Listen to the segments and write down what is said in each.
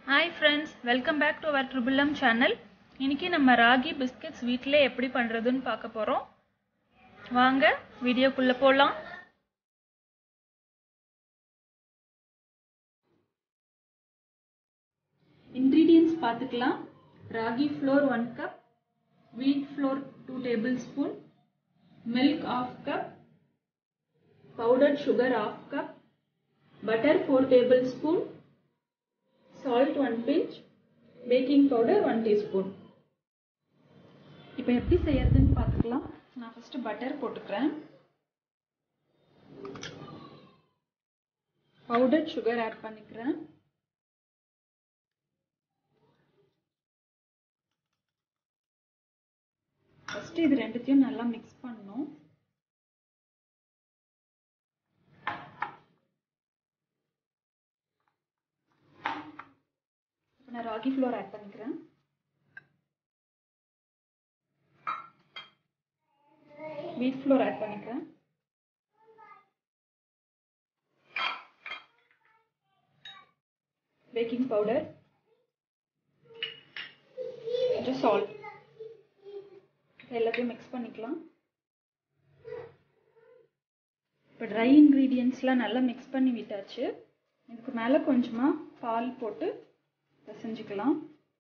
hi friends welcome back to our ட்ரிபிளம் channel இன்னைக்கு நம்ம ராகி பிஸ்கெட்ஸ் வீட்டிலே எப்படி பண்ணுறதுன்னு பார்க்க போகிறோம் வாங்க வீடியோக்குள்ளே போகலாம் இன்க்ரீடியன்ஸ் பார்த்துக்கலாம் ragi flour one cup wheat flour two tablespoon milk half cup powdered sugar half cup butter 4 tablespoon salt 1 pinch baking powder 1 teaspoon இப்போ எப்படி செய்யறதுன்னு பார்த்துக்கலாம் நான் ஃபர்ஸ்ட் பட்டர் போட்டுக்கிறேன் பவுடர் சுகர் ஆட் பண்ணிக்கிறேன் ஃபர்ஸ்ட் இது ரெண்டுத்தையும் நல்லா மிக்ஸ் பண்ணணும் நான் ராகி ஃப்ளோர் ஆட் பண்ணிக்கிறேன் வீட் ஃப்ளோர் ஆட் பண்ணிக்கிறேன் பேக்கிங் பவுடர் கொஞ்சம் சால்ட் எல்லாத்தையும் மிக்ஸ் பண்ணிக்கலாம் இப்போ ட்ரை இன்க்ரீடியன்ஸ்லாம் நல்லா மிக்ஸ் பண்ணி விட்டாச்சு இதுக்கு மேலே கொஞ்சமாக பால் போட்டு பிசைஞ்சுக்கலாம்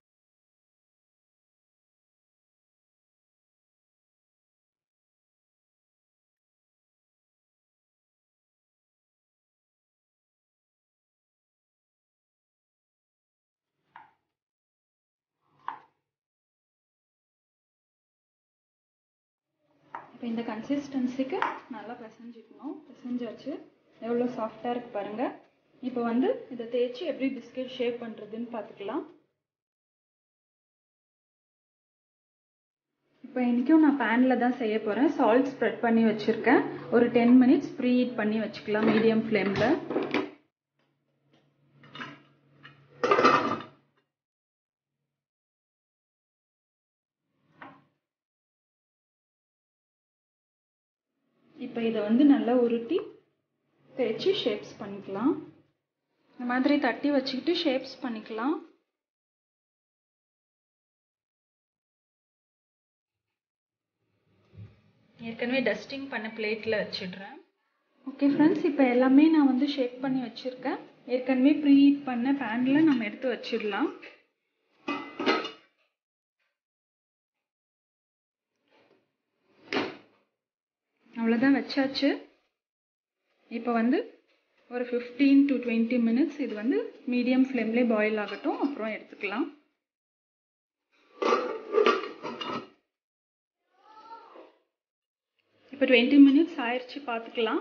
இப்போ இந்த கன்சிஸ்டன்சிக்கு நல்லா பிசைஞ்சிக்கணும் பிசைஞ்சாச்சு எவ்வளோ சாஃப்டாக இருக்கு பாருங்கள் இப்போ வந்து இதை தேய்ச்சி எப்படி பிஸ்கெட் ஷேப் பண்ணுறதுன்னு பார்த்துக்கலாம் இப்போ இன்றைக்கும் நான் பேனில் தான் செய்ய போகிறேன் சால்ட் ஸ்ப்ரெட் பண்ணி வச்சுருக்கேன் ஒரு டென் மினிட்ஸ் ப்ரீ ஹீட் பண்ணி வச்சுக்கலாம் மீடியம் ஃப்ளேமில் இப்போ இதை வந்து நல்லா உருட்டி தேய்ச்சி ஷேப்ஸ் பண்ணிக்கலாம் இந்த மாதிரி தட்டி வச்சுக்கிட்டு ஷேப்ஸ் பண்ணிக்கலாம் ஏற்கனவே டஸ்டிங் பண்ண பிளேட்டில் வச்சிடுறேன் ஓகே ஃப்ரெண்ட்ஸ் இப்போ எல்லாமே நான் வந்து ஷேப் பண்ணி வச்சுருக்கேன் ஏற்கனவே ப்ரீ ஹீட் பண்ண பேனில் நம்ம எடுத்து வச்சிடலாம் அவ்வளோதான் வச்சாச்சு இப்போ வந்து ஒரு ஃபிஃப்டீன் டு டுவெண்ட்டி மினிட்ஸ் இது வந்து மீடியம் ஃப்ளேம்லேயே பாயில் ஆகட்டும் அப்புறம் எடுத்துக்கலாம் இப்போ டுவெண்ட்டி மினிட்ஸ் ஆயிடுச்சு பார்த்துக்கலாம்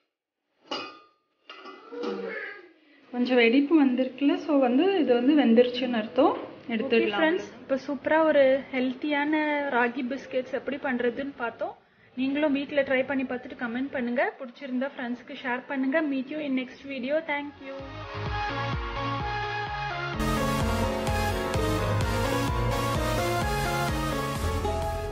கொஞ்சம் வெடிப்பு வந்திருக்குல்ல ஸோ வந்து இது வந்து வெந்துருச்சுன்னு அர்த்தம் எடுத்துடலாம் ஃப்ரெண்ட்ஸ் இப்போ சூப்பராக ஒரு ஹெல்த்தியான ராகி பிஸ்கெட்ஸ் எப்படி பண்ணுறதுன்னு பார்த்தோம் நீங்களும் வீட்டில் ட்ரை பண்ணி பார்த்துட்டு கமெண்ட் பண்ணுங்கள் பிடிச்சிருந்தா ஃப்ரெண்ட்ஸ்க்கு ஷேர் பண்ணுங்கள் meet you in next video thank you